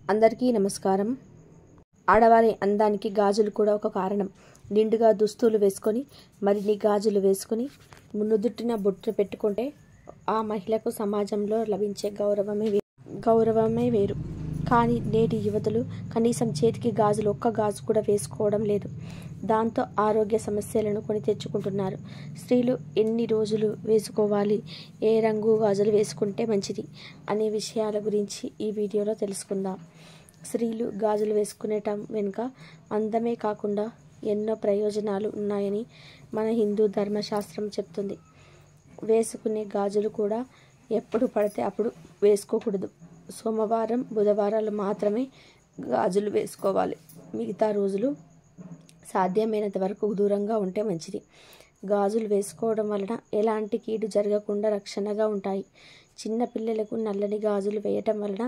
అందరికీ నమస్కారం ఆడవారి అందానికి గాజులు కూడా ఒక కారణం నిండుగా దుస్తులు వేసుకొని మరిన్ని గాజులు వేసుకొని నుదుటిన బొట్టు పెట్టుకుంటే ఆ మహిళకు సమాజంలో లభించే గౌరవమే వే- గౌరవమే వేరు కానీ నేటి యువతులు కనీసం చేతికి గాజులు ఒక్క గాజు కూడా వేసుకోవడం లేదు దాంతో ఆరోగ్య సమస్యలను కొని తెచ్చుకుంటున్నారు స్త్రీలు ఎన్ని రోజులు వేసుకోవాలి ఏ రంగు గాజులు వేసుకుంటే మంచిది అనే విషయాల గురించి ఈ వీడియోలో తెలుసుకుందాం స్త్రీలు గాజులు వేసుకునేటం వెనుక అందమే కాకుండా ఎన్నో ప్రయోజనాలు ఉన్నాయని మన హిందూ ధర్మశాస్త్రం చెప్తుంది వేసుకునే గాజులు కూడా ఎప్పుడు పడితే అప్పుడు వేసుకోకూడదు సోమవారం బుధవారాలు మాత్రమే గాజులు వేసుకోవాలి మిగతా రోజులు సాధ్యమైనంత వరకు దూరంగా ఉంటే మంచిది గాజులు వేసుకోవడం వలన ఎలాంటి కీడు జరగకుండా రక్షణగా ఉంటాయి చిన్న పిల్లలకు నల్లని గాజులు వేయటం వలన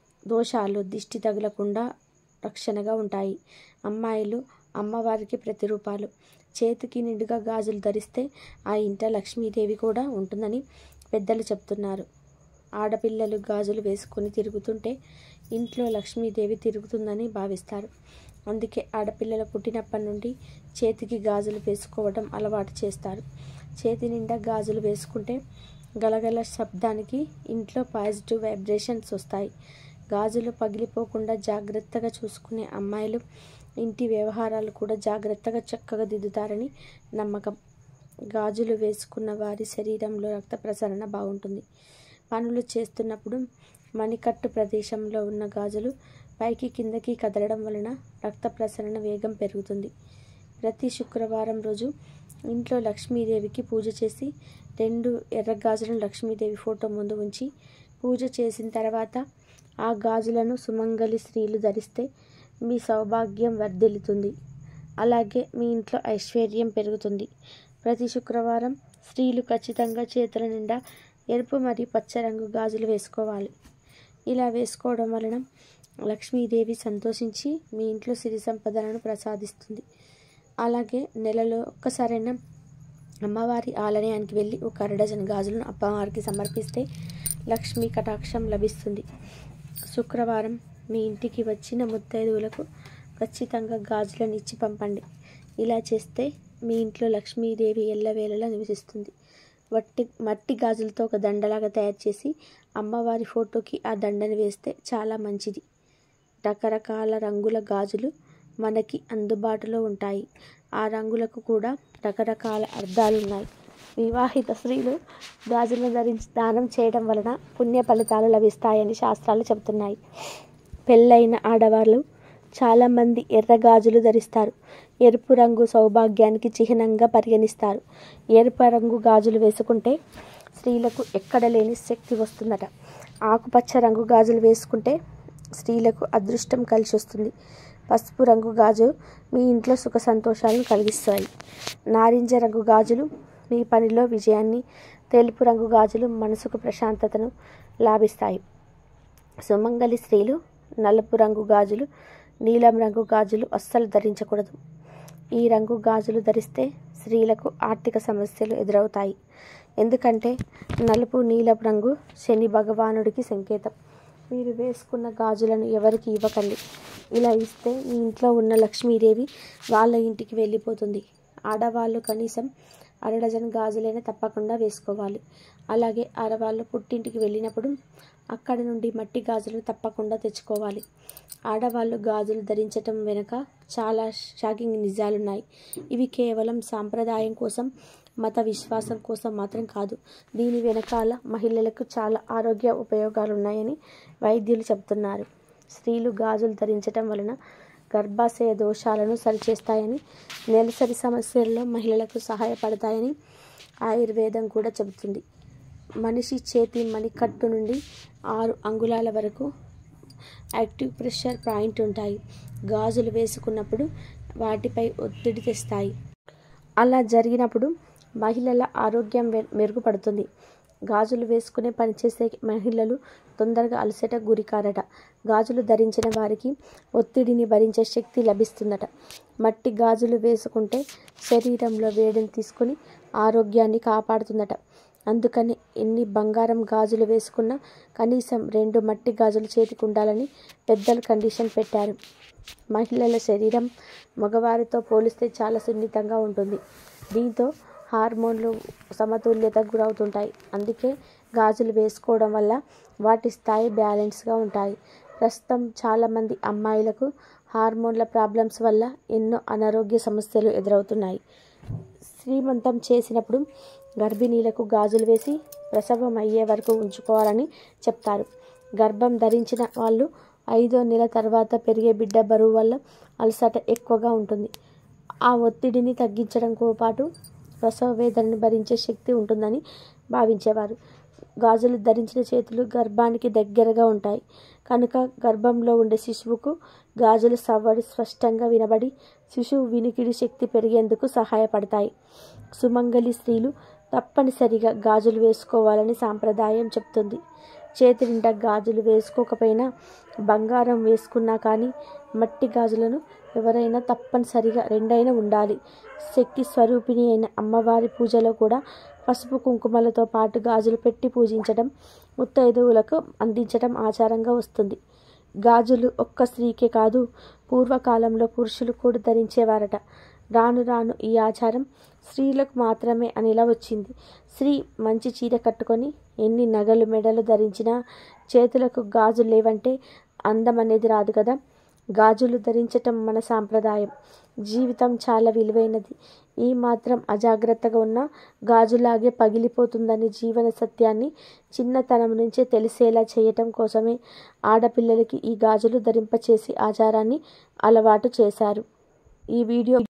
దోషాలు దిష్టి తగలకుండా రక్షణగా ఉంటాయి అమ్మాయిలు అమ్మవారికి ప్రతిరూపాలు చేతికి నిండుగా గాజులు ధరిస్తే ఆ ఇంట లక్ష్మీదేవి కూడా ఉంటుందని పెద్దలు చెప్తున్నారు ఆడపిల్లలు గాజులు వేసుకొని తిరుగుతుంటే ఇంట్లో లక్ష్మీదేవి తిరుగుతుందని భావిస్తారు అందుకే ఆడపిల్లలు పుట్టినప్పటి నుండి చేతికి గాజులు వేసుకోవడం అలవాటు చేస్తారు చేతి నిండా గాజులు వేసుకుంటే గలగల శబ్దానికి ఇంట్లో పాజిటివ్ వైబ్రేషన్స్ వస్తాయి గాజులు పగిలిపోకుండా జాగ్రత్తగా చూసుకునే అమ్మాయిలు ఇంటి వ్యవహారాలు కూడా జాగ్రత్తగా చక్కగా దిద్దుతారని నమ్మకం గాజులు వేసుకున్న వారి శరీరంలో రక్త ప్రసరణ బాగుంటుంది పనులు చేస్తున్నప్పుడు మణికట్టు ప్రదేశంలో ఉన్న గాజులు పైకి కిందకి కదలడం వలన రక్త ప్రసరణ వేగం పెరుగుతుంది ప్రతి శుక్రవారం రోజు ఇంట్లో లక్ష్మీదేవికి పూజ చేసి రెండు ఎర్ర గాజులను లక్ష్మీదేవి ఫోటో ముందు ఉంచి పూజ చేసిన తర్వాత ఆ గాజులను సుమంగలి స్త్రీలు ధరిస్తే మీ సౌభాగ్యం వర్ధిల్లుతుంది అలాగే మీ ఇంట్లో ఐశ్వర్యం పెరుగుతుంది ప్రతి శుక్రవారం స్త్రీలు ఖచ్చితంగా చేతుల నిండా ఎరుపు మరియు పచ్చ రంగు గాజులు వేసుకోవాలి ఇలా వేసుకోవడం వలన లక్ష్మీదేవి సంతోషించి మీ ఇంట్లో సిరి సంపదలను ప్రసాదిస్తుంది అలాగే నెలలో ఒక్కసారైనా అమ్మవారి ఆలయానికి వెళ్ళి ఒక అర డజన్ గాజులను అమ్మవారికి సమర్పిస్తే లక్ష్మీ కటాక్షం లభిస్తుంది శుక్రవారం మీ ఇంటికి వచ్చిన ముత్తైదువులకు ఖచ్చితంగా గాజులను ఇచ్చి పంపండి ఇలా చేస్తే మీ ఇంట్లో లక్ష్మీదేవి ఎల్లవేళలా నివసిస్తుంది వట్టి మట్టి గాజులతో ఒక దండలాగా తయారు చేసి అమ్మవారి ఫోటోకి ఆ దండని వేస్తే చాలా మంచిది రకరకాల రంగుల గాజులు మనకి అందుబాటులో ఉంటాయి ఆ రంగులకు కూడా రకరకాల అర్థాలు ఉన్నాయి వివాహిత స్త్రీలు గాజులను ధరించి దానం చేయడం వలన పుణ్య ఫలితాలు లభిస్తాయని శాస్త్రాలు చెబుతున్నాయి పెళ్ళైన ఆడవాళ్ళు చాలామంది ఎర్ర గాజులు ధరిస్తారు ఎరుపు రంగు సౌభాగ్యానికి చిహ్నంగా పరిగణిస్తారు ఎరుపు రంగు గాజులు వేసుకుంటే స్త్రీలకు ఎక్కడ లేని శక్తి వస్తుందట ఆకుపచ్చ రంగు గాజులు వేసుకుంటే స్త్రీలకు అదృష్టం కలిసి వస్తుంది పసుపు రంగు గాజు మీ ఇంట్లో సుఖ సంతోషాలను కలిగిస్తాయి నారింజ రంగు గాజులు మీ పనిలో విజయాన్ని తెలుపు రంగు గాజులు మనసుకు ప్రశాంతతను లాభిస్తాయి సుమంగలి స్త్రీలు నలుపు రంగు గాజులు నీలం రంగు గాజులు అస్సలు ధరించకూడదు ఈ రంగు గాజులు ధరిస్తే స్త్రీలకు ఆర్థిక సమస్యలు ఎదురవుతాయి ఎందుకంటే నలుపు నీలపు రంగు శని భగవానుడికి సంకేతం మీరు వేసుకున్న గాజులను ఎవరికి ఇవ్వకండి ఇలా ఇస్తే మీ ఇంట్లో ఉన్న లక్ష్మీదేవి వాళ్ళ ఇంటికి వెళ్ళిపోతుంది ఆడవాళ్ళు కనీసం అర డజన్ గాజులైనా తప్పకుండా వేసుకోవాలి అలాగే ఆడవాళ్ళు పుట్టింటికి వెళ్ళినప్పుడు అక్కడి నుండి మట్టి గాజులు తప్పకుండా తెచ్చుకోవాలి ఆడవాళ్ళు గాజులు ధరించటం వెనుక చాలా షాకింగ్ నిజాలున్నాయి ఇవి కేవలం సాంప్రదాయం కోసం మత విశ్వాసం కోసం మాత్రం కాదు దీని వెనకాల మహిళలకు చాలా ఆరోగ్య ఉపయోగాలు ఉన్నాయని వైద్యులు చెబుతున్నారు స్త్రీలు గాజులు ధరించటం వలన గర్భాశయ దోషాలను సరిచేస్తాయని నెలసరి సమస్యల్లో మహిళలకు సహాయపడతాయని ఆయుర్వేదం కూడా చెబుతుంది మనిషి చేతి మణికట్టు నుండి ఆరు అంగుళాల వరకు యాక్టివ్ ప్రెషర్ పాయింట్ ఉంటాయి గాజులు వేసుకున్నప్పుడు వాటిపై ఒత్తిడి తెస్తాయి అలా జరిగినప్పుడు మహిళల ఆరోగ్యం వె- మెరుగుపడుతుంది గాజులు వేసుకునే పనిచేసే మహిళలు తొందరగా అలసట గురికారట గాజులు ధరించిన వారికి ఒత్తిడిని భరించే శక్తి లభిస్తుందట మట్టి గాజులు వేసుకుంటే శరీరంలో వేడిని తీసుకొని ఆరోగ్యాన్ని కాపాడుతుందట అందుకని ఎన్ని బంగారం గాజులు వేసుకున్నా కనీసం రెండు మట్టి గాజులు చేతికి ఉండాలని పెద్దలు కండిషన్ పెట్టారు మహిళల శరీరం మగవారితో పోలిస్తే చాలా సున్నితంగా ఉంటుంది దీంతో హార్మోన్లు సమతుల్యతకు గురవుతుంటాయి అందుకే గాజులు వేసుకోవడం వల్ల వాటి స్థాయి బ్యాలెన్స్గా ఉంటాయి ప్రస్తుతం చాలామంది అమ్మాయిలకు హార్మోన్ల ప్రాబ్లమ్స్ వల్ల ఎన్నో అనారోగ్య సమస్యలు ఎదురవుతున్నాయి శ్రీమంతం చేసినప్పుడు గర్భిణీలకు గాజులు వేసి ప్రసవం అయ్యే వరకు ఉంచుకోవాలని చెప్తారు గర్భం ధరించిన వాళ్ళు ఐదో నెల తర్వాత పెరిగే బిడ్డ బరువు వల్ల అలసట ఎక్కువగా ఉంటుంది ఆ ఒత్తిడిని తగ్గించడంతో పాటు ప్రసవ వేదనని భరించే శక్తి ఉంటుందని భావించేవారు గాజులు ధరించిన చేతులు గర్భానికి దగ్గరగా ఉంటాయి కనుక గర్భంలో ఉండే శిశువుకు గాజుల సవ్వడి స్పష్టంగా వినబడి శిశువు వినికిడి శక్తి పెరిగేందుకు సహాయపడతాయి సుమంగలి స్త్రీలు తప్పనిసరిగా గాజులు వేసుకోవాలని సాంప్రదాయం చెప్తుంది చేతి నిండా గాజులు వేసుకోకపోయినా బంగారం వేసుకున్నా కానీ మట్టి గాజులను ఎవరైనా తప్పనిసరిగా రెండైనా ఉండాలి శక్తి స్వరూపిణి అయిన అమ్మవారి పూజలో కూడా పసుపు కుంకుమలతో పాటు గాజులు పెట్టి పూజించడం ముత్తైదువులకు అందించడం ఆచారంగా వస్తుంది గాజులు ఒక్క స్త్రీకే కాదు పూర్వకాలంలో పురుషులు కూడా ధరించేవారట రాను రాను ఈ ఆచారం స్త్రీలకు మాత్రమే అనేలా వచ్చింది స్త్రీ మంచి చీర కట్టుకొని ఎన్ని నగలు మెడలు ధరించినా చేతులకు గాజులు లేవంటే అందం అనేది రాదు కదా గాజులు ధరించటం మన సాంప్రదాయం జీవితం చాలా విలువైనది ఈ మాత్రం అజాగ్రత్తగా ఉన్న గాజులాగే పగిలిపోతుందని జీవన సత్యాన్ని చిన్నతనం నుంచే తెలిసేలా చేయటం కోసమే ఆడపిల్లలకి ఈ గాజులు ధరింపచేసి ఆచారాన్ని అలవాటు చేశారు ఈ వీడియో